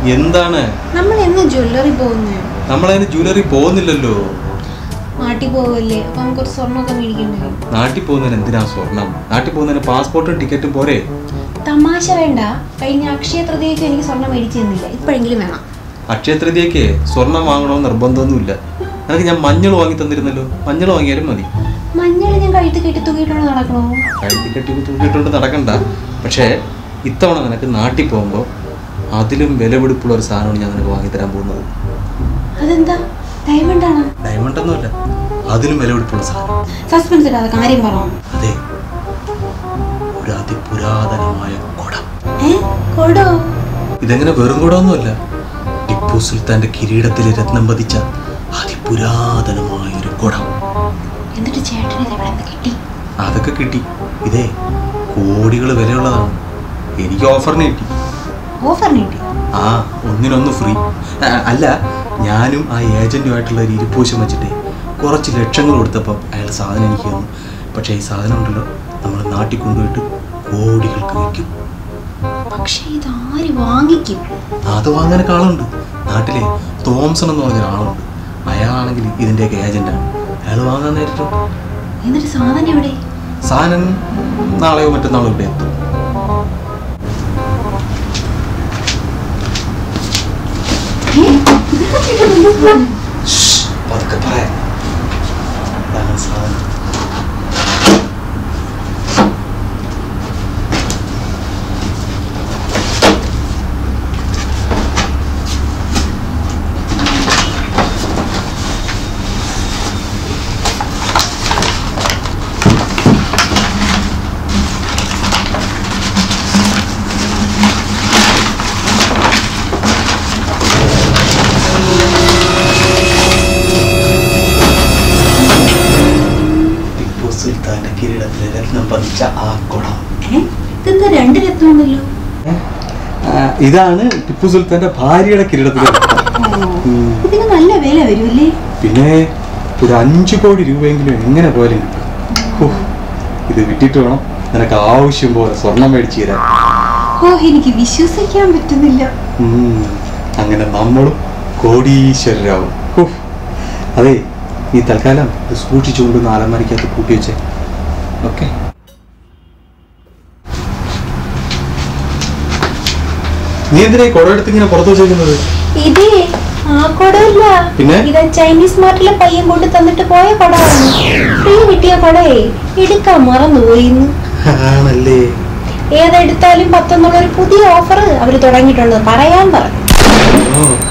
എന്താണ് നമ്മൾ എന്ന് ജ്വല്ലറി പോകുന്നേ നമ്മളതിന് ജ്വല്ലറി പോകുന്നില്ലല്ലോ നാട്ടിൽ പോവല്ലേ അപ്പൊ നമുക്ക് ഒരു സ്വർണ്ണമൊക്കെ മേടിക്കണ്ടേ നാട്ടിൽ പോകുന്നതിന് എന്തിനാ സ്വർണം നാട്ടിൽ പോകുന്നതിന് പാസ്പോർട്ടും ടിക്കറ്റും പോരെ തമാശ വേണ്ട കഴിഞ്ഞ അക്ഷയ തൃതീയക്ക് എനിക്ക് സ്വർണ്ണം മേടിച്ചു തന്നില്ല ഇപ്പോഴെങ്കിലും വേണം അക്ഷയ തൃതീയക്ക് സ്വർണം വാങ്ങണമെന്ന് നിർബന്ധമൊന്നുമില്ല നിനക്ക് ഞാൻ മഞ്ഞൾ വാങ്ങി തന്നിരുന്നല്ലോ മഞ്ഞൾ വാങ്ങിയാലും മതി മഞ്ഞൾ ഞാൻ കഴുത്ത് കെട്ടി തൂക്കിയിട്ടാണ് നടക്കണോ കഴുത്തി കെട്ടി തൂക്കിയിട്ടുണ്ട് നടക്കണ്ട പക്ഷേ ഇത്തവണ നിനക്ക് നാട്ടിൽ പോകുമ്പോൾ അതിലും വിലപിടിപ്പുള്ള ഒരു സാധനമാണ് ഞാൻ നിനക്ക് വാങ്ങിത്തരാൻ പോകുന്നത് അതെന്താ ഡയമണ്ട് ആണ് ഡയമണ്ട് ഒന്നുമല്ല അതിലും വിലപിടിപ്പുള്ള സാധനം സസ്പെൻസ് ഇടാതെ കാര്യം പറ അതെ ഒരു അതിപുരാതനമായ കുടം ഏ കൊടോ ഇതെങ്ങനെ വെറും കുടമൊന്നുമല്ല ടിപ്പു സുൽത്താന്റെ കിരീടത്തിലെ രത്നം പതിച്ച അതിപുരാതനമായ ഒരു കുടം എന്നിട്ട് ചേട്ടന് ഇത് എവിടെ നിന്ന് കിട്ടി അതൊക്കെ കിട്ടി ഇതേ കോടികൾ വിലയുള്ളതാണ് എനിക്ക് ഓഫറിന് കിട്ടി ഓഫറിന് കിട്ടി ആ ഒന്നിനൊന്ന് ഫ്രീ ആ, അല്ല ഞാനും ആ ഏജന്റുമായിട്ടുള്ള ഒരു ഇരിപ്പൂശം വെച്ചിട്ട് കുറച്ച് ലക്ഷങ്ങൾ കൊടുത്തപ്പം അയാൾ സാധനം എനിക്ക് തന്നു പക്ഷേ ഈ സാധനം ഉണ്ടല്ലോ നമ്മൾ നാട്ടിൽ കൊണ്ടുപോയിട്ട് കോടികൾക്ക് വയ്ക്കും പക്ഷെ ഇത് ആര് വാങ്ങിക്കും അത് വാങ്ങാനൊക്കെ ആളുണ്ട് നാട്ടിലെ തോംസൺ എന്ന് പറഞ്ഞ ആളുണ്ട് അയാളാണെങ്കിൽ ഇതിൻ്റെയൊക്കെ ഏജന്റാണ് അയാൾ വാങ്ങാൻ നേരിട്ടുണ്ട് എന്നിട്ട് സാധനം എവിടെ സാധനം നാളെയോ മറ്റന്നാളോ ഇവിടെ എത്തും ഏ? ഇതൊക്കെ ചേട്ടൻ എന്താ? ശ്ശ്, പതുക്കെ പറയാം ഇതാണ് സാധനം ടിപ്പു സുൽത്താന്റെ കിരീടത്തിലെ രത്നം പതിച്ച ആ കുടം ഏ? ഇതെന്താ രണ്ട് രത്നമുണ്ടല്ലോ ഇതാണ് ടിപ്പു സുൽത്താന്റെ ഭാര്യയുടെ കിരീടത്തിലെ ഉം. ഇതിന് നല്ല വില വരുമല്ലേ പിന്നെ ഒരു അഞ്ചു കോടി രൂപയെങ്കിലും എങ്ങനെ പോലെ കിട്ടും ഹോ, ഇത് വിറ്റിട്ട് വേണം നിനക്ക് ആവശ്യം പോലെ സ്വർണം മേടിച്ചു തരാൻ ഓ എനിക്ക് വിശ്വസിക്കാൻ പറ്റുന്നില്ല ഉം. അങ്ങനെ നമ്മളും കോടീശ്വരരാവും ഹോ. അതെ നീ തൽക്കാലം ഇത് സൂക്ഷിച്ചുകൊണ്ട് നാലന്മാരിക്കകത്ത് കൂട്ടി വെച്ചേ ഓക്കെ നീ എന്തിനാ ഈ കുടം എടുത്ത് ഇങ്ങനെ പുറത്തു വെച്ചേക്കുന്നത് ഇതേ ആ കൊടല്ല പിന്നെ? ഇത് ചൈനീസ് മാർട്ടിലെ പയ്യൻ കൊണ്ട് തന്നിട്ട് പോയ കൊടമാണ് ഫ്രീ കിട്ടിയ കൊടേ എടുക്കാൻ മറന്നുപോയിന്ന് ആണല്ലേ ഏതെടുത്താലും പത്തെന്നുള്ള ഒരു പുതിയ ഓഫർ അവർ തുടങ്ങിയിട്ടുണ്ട് പറയാൻ പറഞ്ഞു ഓ